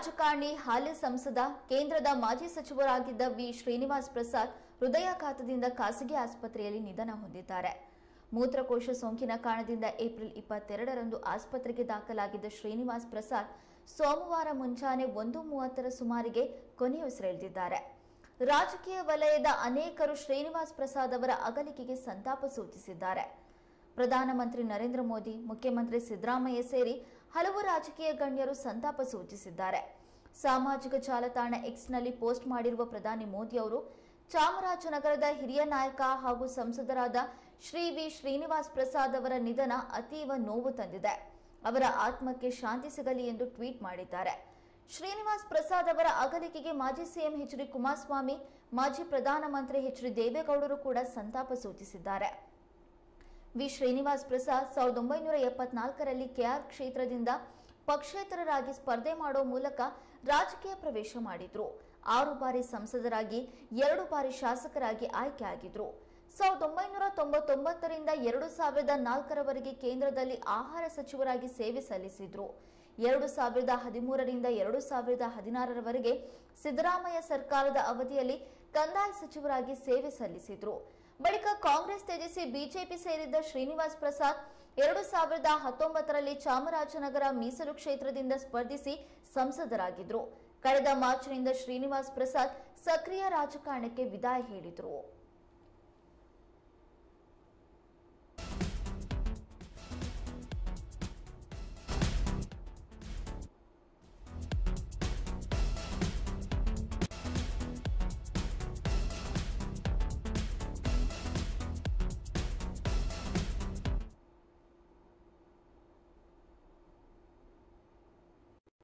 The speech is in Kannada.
ರಾಜಕಾರಣಿ ಹಾಲಿ ಸಂಸದ ಕೇಂದ್ರದ ಮಾಜಿ ಸಚಿವರಾಗಿದ್ದ ವಿ ಶ್ರೀನಿವಾಸ್ ಪ್ರಸಾದ್ ಹೃದಯಾಘಾತದಿಂದ ಖಾಸಗಿ ಆಸ್ಪತ್ರೆಯಲ್ಲಿ ನಿಧನ ಹೊಂದಿದ್ದಾರೆ ಮೂತ್ರಕೋಶ ಸೋಂಕಿನ ಕಾರಣದಿಂದ ಏಪ್ರಿಲ್ ಇಪ್ಪತ್ತೆರಡರಂದು ಆಸ್ಪತ್ರೆಗೆ ದಾಖಲಾಗಿದ್ದ ಶ್ರೀನಿವಾಸ್ ಪ್ರಸಾದ್ ಸೋಮವಾರ ಮುಂಜಾನೆ ಒಂದು ಮೂವತ್ತರ ಸುಮಾರಿಗೆ ಕೊನೆಯುಸಿರೆಳೆದಿದ್ದಾರೆ ರಾಜಕೀಯ ವಲಯದ ಅನೇಕರು ಶ್ರೀನಿವಾಸ್ ಪ್ರಸಾದ್ ಅವರ ಅಗಲಿಕೆಗೆ ಸಂತಾಪ ಸೂಚಿಸಿದ್ದಾರೆ ಪ್ರಧಾನಮಂತ್ರಿ ನರೇಂದ್ರ ಮೋದಿ ಮುಖ್ಯಮಂತ್ರಿ ಸಿದ್ದರಾಮಯ್ಯ ಸೇರಿ ಹಲವು ರಾಜಕೀಯ ಗಣ್ಯರು ಸಂತಾಪ ಸೂಚಿಸಿದ್ದಾರೆ ಸಾಮಾಜಿಕ ಜಾಲತಾಣ ಎಕ್ಸ್ನಲ್ಲಿ ಪೋಸ್ಟ್ ಮಾಡಿರುವ ಪ್ರಧಾನಿ ಮೋದಿ ಅವರು ಚಾಮರಾಜನಗರದ ಹಿರಿಯ ನಾಯಕ ಹಾಗೂ ಸಂಸದರಾದ ಶ್ರೀ ವಿ ಶ್ರೀನಿವಾಸ್ ಪ್ರಸಾದ್ ಅವರ ನಿಧನ ಅತೀವ ನೋವು ತಂದಿದೆ ಅವರ ಆತ್ಮಕ್ಕೆ ಶಾಂತಿ ಸಿಗಲಿ ಎಂದು ಟ್ವೀಟ್ ಮಾಡಿದ್ದಾರೆ ಶ್ರೀನಿವಾಸ್ ಪ್ರಸಾದ್ ಅವರ ಅಗಲಿಕೆಗೆ ಮಾಜಿ ಸಿಎಂ ಎಚ್ ಡಿ ಕುಮಾರಸ್ವಾಮಿ ಮಾಜಿ ಪ್ರಧಾನಮಂತ್ರಿ ಎಚ್ ಡಿ ದೇವೇಗೌಡರು ಕೂಡ ಸಂತಾಪ ಸೂಚಿಸಿದ್ದಾರೆ ವಿ ಶ್ರೀನಿವಾಸ್ ಪ್ರಸಾದ್ ಸಾವಿರದ ಒಂಬೈನೂರ ಎಪ್ಪತ್ನಾಲ್ಕರಲ್ಲಿ ಕೆಆರ್ ಕ್ಷೇತ್ರದಿಂದ ಪಕ್ಷೇತರರಾಗಿ ಸ್ಪರ್ಧೆ ಮಾಡೋ ಮೂಲಕ ರಾಜಕೀಯ ಪ್ರವೇಶ ಮಾಡಿದ್ರು ಆರು ಬಾರಿ ಸಂಸದರಾಗಿ ಎರಡು ಬಾರಿ ಶಾಸಕರಾಗಿ ಆಯ್ಕೆಯಾಗಿದ್ರು ಸಾವಿರದ ಒಂಬೈನೂರ ತೊಂಬತ್ತೊಂಬತ್ತರಿಂದ ಎರಡು ಸಾವಿರದ ನಾಲ್ಕರವರೆಗೆ ಕೇಂದ್ರದಲ್ಲಿ ಆಹಾರ ಸಚಿವರಾಗಿ ಸೇವೆ ಸಲ್ಲಿಸಿದ್ರು ಎರಡು ಸಾವಿರದ ಹದಿಮೂರರಿಂದ ಎರಡು ಸಾವಿರದ ಹದಿನಾರರವರೆಗೆ ಸಿದ್ದರಾಮಯ್ಯ ಸರ್ಕಾರದ ಅವಧಿಯಲ್ಲಿ ಕಂದಾಯ ಸಚಿವರಾಗಿ ಸೇವೆ ಸಲ್ಲಿಸಿದ್ರು ಬಳಿಕ ಕಾಂಗ್ರೆಸ್ ತ್ಯಜಿಸಿ ಬಿಜೆಪಿ ಸೇರಿದ್ದ ಶ್ರೀನಿವಾಸ್ ಪ್ರಸಾದ್ ಎರಡು ಸಾವಿರದ ಹತ್ತೊಂಬತ್ತರಲ್ಲಿ ಚಾಮರಾಜನಗರ ಮೀಸಲು ಕ್ಷೇತ್ರದಿಂದ ಸ್ಪರ್ಧಿಸಿ ಸಂಸದರಾಗಿದ್ರು ಕಳೆದ ಮಾರ್ಚ್ನಿಂದ ಶ್ರೀನಿವಾಸ್ ಪ್ರಸಾದ್ ಸಕ್ರಿಯ ರಾಜಕಾರಣಕ್ಕೆ ವಿದಾಯ ಹೇಳಿದರು